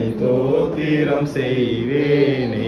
ரட்சகனை தோத்திரம் செய்வேனே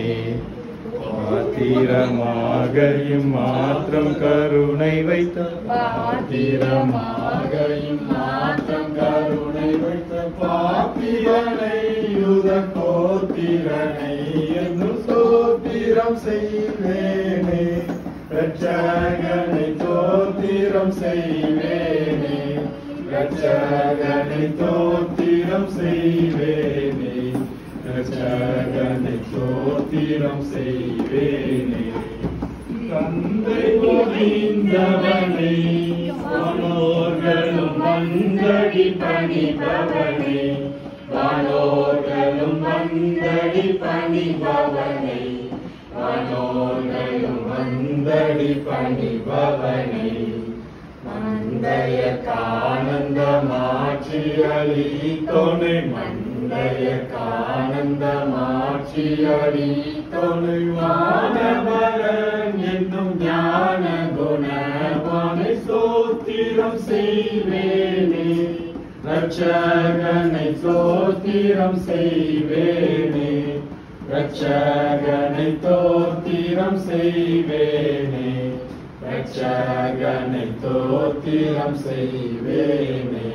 பாத்திரமாக இம்மாத்திரம் கருணை வைத்த பாத்திரமாக இம்மாத்திரம் கருணை வைத்த பாத்திரனை யுத கோத்திரனை என்னும் ஸ்தோத்திரம் செய்வேனே ரட்சகனை தோத்திரம் செய்வேனே ரட்சகனை தோத்திரம் செய்வேனே ரட்சகனை தோத்திரம் செய்வேனே தந்தை பொழிந்தவனை வானோர்களும் வந்தடி பணிபவனை வானோர்களும் வந்தடி பணிபவனை வானோர்களும் வந்தடி பணிபவனை மந்தைய கானந்த மாட்சி அலி துணை மந்தைய கானந்த மாட்சி அலி துணை வானவரன் என்னும் ஞான குணவானை சோத்திரம் செய்வேனே ரட்சகனை சோத்திரம் செய்வேனே ரட்சகனை தோத்திரம் செய்வேனே ரட்சகனை தோத்திரம் செய்வேனே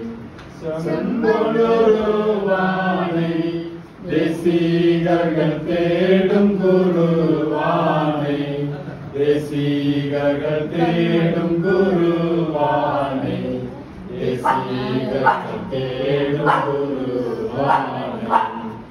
சம்பொழுவானை தேசிகர்கள் தேடும் குருவானை தேசிகர்கள் தேடும் குருவானை தேசிகர்கள் தேடும் குருவானை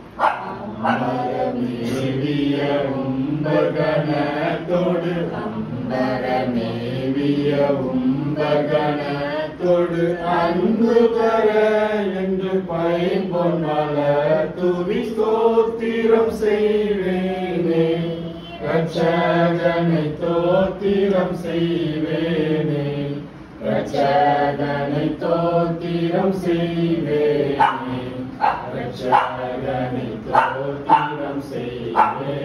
அமரமேவிய உம்பகணத்தோடு அம்பரமேவிய உம்பகணத்தோடு அன்பு பெற என்று பைம்பொன் மலர் துவி ஸ்தோத்திரம் செய்வேனே ரட்சகனை தோத்திரம் செய்வேனே ரட்சகனை தோத்திரம் செய்வேனே ரட்சகனை தோத்திரம் செய்வேனே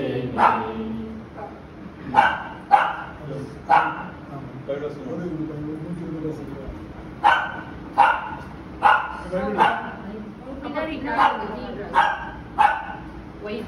பின்னாடி இன்னொரு ஜீப்ரா ஒயிட்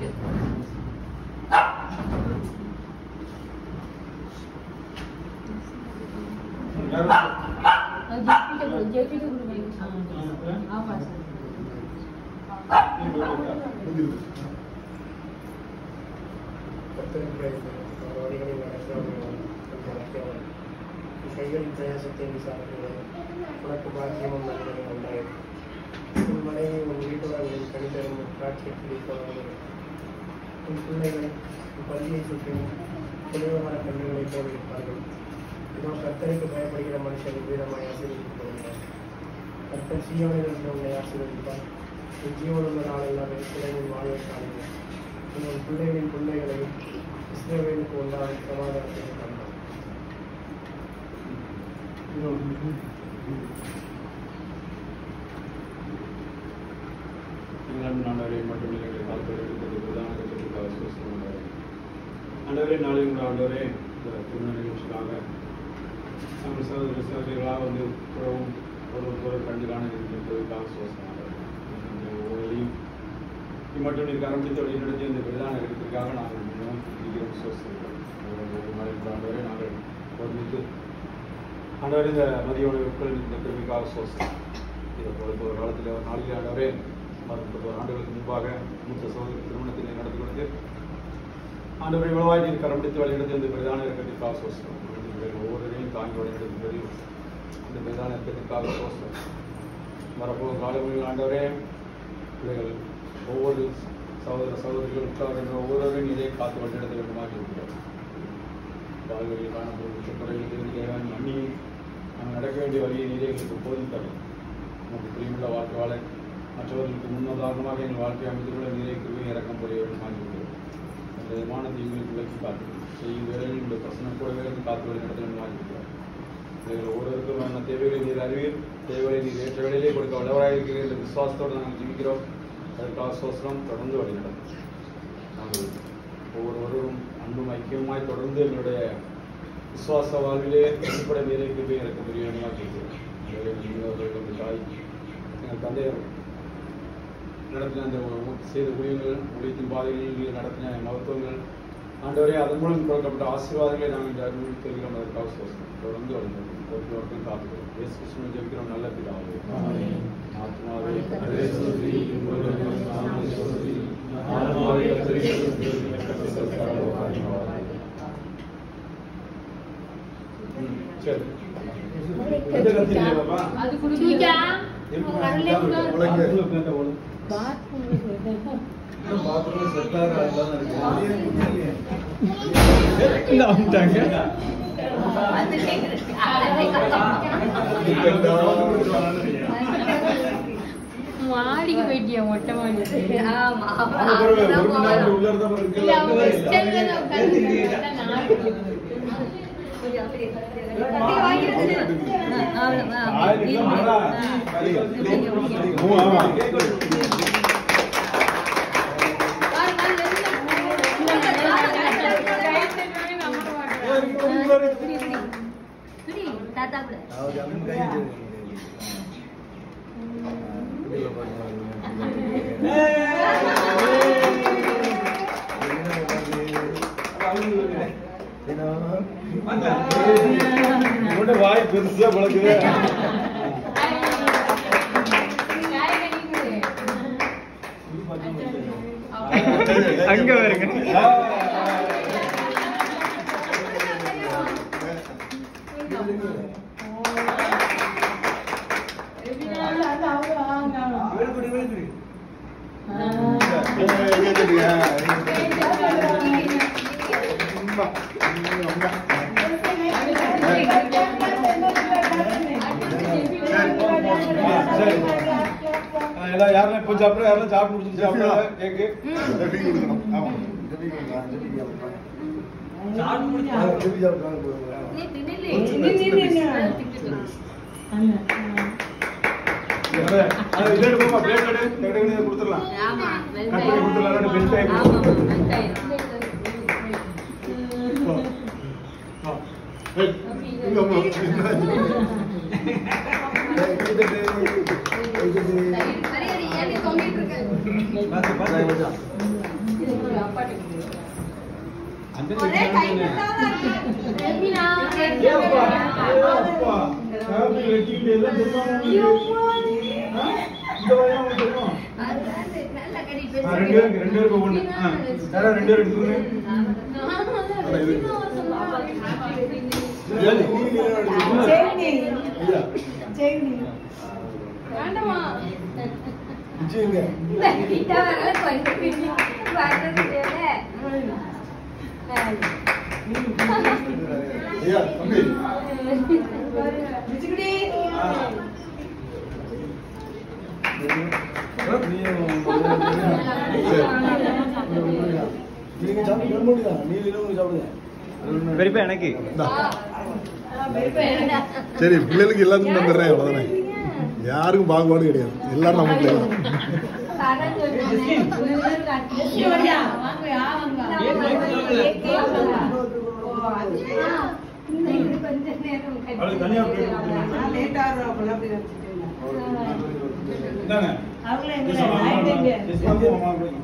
கைகளின் பிரயாசத்தை விசாரிக்கிறேன் உனக்கு பாக்கியமும் நன்மையும் உண்டாயிரு உன் மனைவி உன் வீட்டுடன் கணிதரும் காட்சியை பிடிப்பவர்கள் உன் பிள்ளைகள் உன் பள்ளியை சுற்றியும் குறைவான கண்ணுகளை போல் இருப்பார்கள் இதோ கர்த்தருக்கு பயப்படுகிற மனுஷன் வீரமாய் ஆசீர்வதிக்கப்படுகிறார் கர்த்தர் சீயோனிலிருந்து உன்னை ஆசீர்வதிப்பார் உன் ஜீவனுள்ள நாளெல்லாம் இஸ்ரேலின் வாழ்வை காணுங்கள் உன் பிள்ளைகளின் பிள்ளைகளையும் இஸ்ரேலுக்கு உண்டான சமாதானத்தை காண்பார் ஆண்டவரை மட்டும் எங்களை கால்படி எடுத்தது பிரதான கட்டத்துக்காக சுவாசம் ஆண்டவரே நாளை உங்கள் ஆண்டவரே இந்த திருமண நிகழ்ச்சிக்காக நம்ம சகோதர சகோதரிகளாக வந்து உறவும் ஒருவர் ஒரு கண்டு காண இருப்பதற்காக சுவாசம் ஒவ்வொருவரையும் மட்டும் நீர் கரம்பித்து வழி நடத்தி இந்த பிரதான இடத்திற்காக நாங்கள் மிகவும் சிந்திக்கிறோம் சுவாசிக்கிறோம் ஒவ்வொரு நாளைக்கு ஆண்டவரே நாங்கள் ஒருமித்து ஆண்டவர் இந்த மதிய உணவுகள் இந்த திருவிக்காக சுவாசம் இதை பொறுத்த ஒரு காலத்தில் ஒரு நாளில் ஆண்டவரே முப்பது ஆண்டுகளுக்கு முன்பாக மூத்த சகோதரி திருமணத்தினை நடத்தி கொடுத்து ஆண்டவரை இவ்வளவாய் நீர் கரம் பிடித்து வழிநடத்தி அந்த பிரதான இறக்கத்திற்காக சோசனம் ஒவ்வொருவரையும் தாங்கி வழிநடத்துகிறது அந்த பிரதான இறக்கத்திற்காக சோசனம் வரப்போகும் காலங்களில் ஆண்டவரே பிள்ளைகள் ஒவ்வொரு சகோதர சகோதரிகள் உட்கார்கின்ற ஒவ்வொருவரையும் நீரே காத்து வழிநடத்த வேண்டுமாக இருக்கிறோம் வாழ்களில் காணப்படும் விஷயக்குறைகள் தேவன் மன்னியும் நாம் நடக்க வேண்டிய வழியை நீரே எங்களுக்கு போதித்தரும் நமக்கு பிரியமுள்ள வாழ்க்கை வாழ மற்றவர்களுக்கு முன்னுதாரணமாக எங்கள் வாழ்க்கை அமைந்துள்ள நீரை கிருவை இறக்கம் புரிய வேண்டுமாக இருக்கிறோம் அந்த விமான தீங்களுக்கு விலக்கி காத்து செய்யும் வேலையில் இந்த பிரசனம் கூடவே இருந்து காத்து வழி நடத்த வேண்டுமாக இருக்கிறோம் இதில் ஒவ்வொருவருக்கும் என்ன தேவைகளை நீர் அறிவீர் தேவைகளை நீர் ஏற்ற வேலையிலே கொடுக்க வல்லவராக இருக்கிறீர் என்ற விசுவாசத்தோடு நாங்கள் ஜீவிக்கிறோம் அதற்காக சோசனம் தொடர்ந்து வழி நடத்தும் நாங்கள் ஒவ்வொருவரும் அன்பும் ஐக்கியமாய் தொடர்ந்து எங்களுடைய விசுவாச வாழ்விலே அடிப்படை நீரை கிருவை இறக்க புரிய வேண்டுமாக இருக்கிறோம் எனவே நீங்கள் அவர்கள் தாய் எங்கள் தந்தையர் நடத்தின அந்த செய்த ஊழியர்கள் ஊழியத்தின் பாதைகளில் நீர் நடத்தின மகத்துவங்கள் ஆண்டவரே அதன் மூலம் கொடுக்கப்பட்ட ஆசீர்வாதங்களை நாங்கள் இந்த அறிவு தெரிகிறோம் அதற்காக சோசனம் தொடர்ந்து வருகிறோம் ஒரு வரைக்கும் காத்துக்கிறோம் இயேசு கிருஷ்ணன் ஜெபிக்கிறோம் நல்ல பிதாவே ஆமென். ஆத்மாவே அதே சொல்லி உங்களுடன் நாம சொல்லி ஆத்மாவே அதே சொல்லி ம், சரி எந்த கத்தியிலே பாப்பா அது குடிச்சா பாத்ரூம் செட்டாக அதெல்லாம் இருக்கு மாடிக்கு போயிட்டியா மொட்டை மாடி ஆமா அந்த பிறகு ஒரு மணி நேரம் உள்ள இருந்தா பிறகு இல்ல, அவங்க இல்ல, ஸ்டெப்ல தான் உட்கார்ந்து ஆயிரம் மரா ஓ ஆமா தாத்தா கூட அவர் அம்மன் கை வீடியோல உன்னோட வாய் பெருசா பழக்குது அங்க வருங்க சரி ஆ, எல்லாம் யாரெல்லாம் இப்போ சாப்பிட்ற யாரெல்லாம் சாப்பிட்டு முடிச்சுட்டு சாப்பிட்ற கேக்கு அது அது இது எடுப்போமா பிளேட் எடு எடு எடு கொடுத்துடலாம் ஆமா கட் பண்ணி கொடுத்துடலாம் ரெண்டு பெல் டைம் ஆமா வெங்காயம் ஆ ஏய், இங்க அம்மா. சரி அது ஏன் நீ தொங்கிட்டு இருக்க ரபினா ஏப்பா, ஏப்பா, காபி வெட்டிக்கிட்டு எல்லாம் தெரியுமா உங்களுக்கு? ஆ? இந்த வயசுல உங்களுக்கு தெரியும்? நல்ல கடி ஆ, ரெண்டு பேருக்கு ரெண்டு பேருக்கு ஒண்ணு ஆ, யாரா ரெண்டு பேரும் எடுத்துக்கோங்க வேண்டாமா வச்சுங்க இந்த கிட்ட வரல கொஞ்சம் பின்னி வரது ஐயா தம்பி நீங்க சாப்பிட்டு முடியுதா நீ இன்னும் சாப்பிடுங்க பெரியப்பா எனக்கு சரி பிள்ளைகளுக்கு எல்லாத்துக்கும் வந்துடுறேன் அவ்வளவுதானே யாருக்கும் பாகுபாடு கிடையாது எல்லாரும் நம்ம பிள்ளைகள் தான். அவளுக்கு தனியா plate கொடுத்துருங்க. இந்தாங்க. Yes, ma'am. Yes, ma'am. ஆமா, கொடுங்க.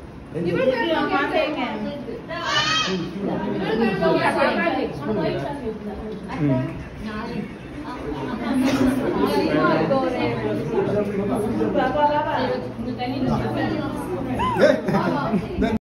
ஏய்,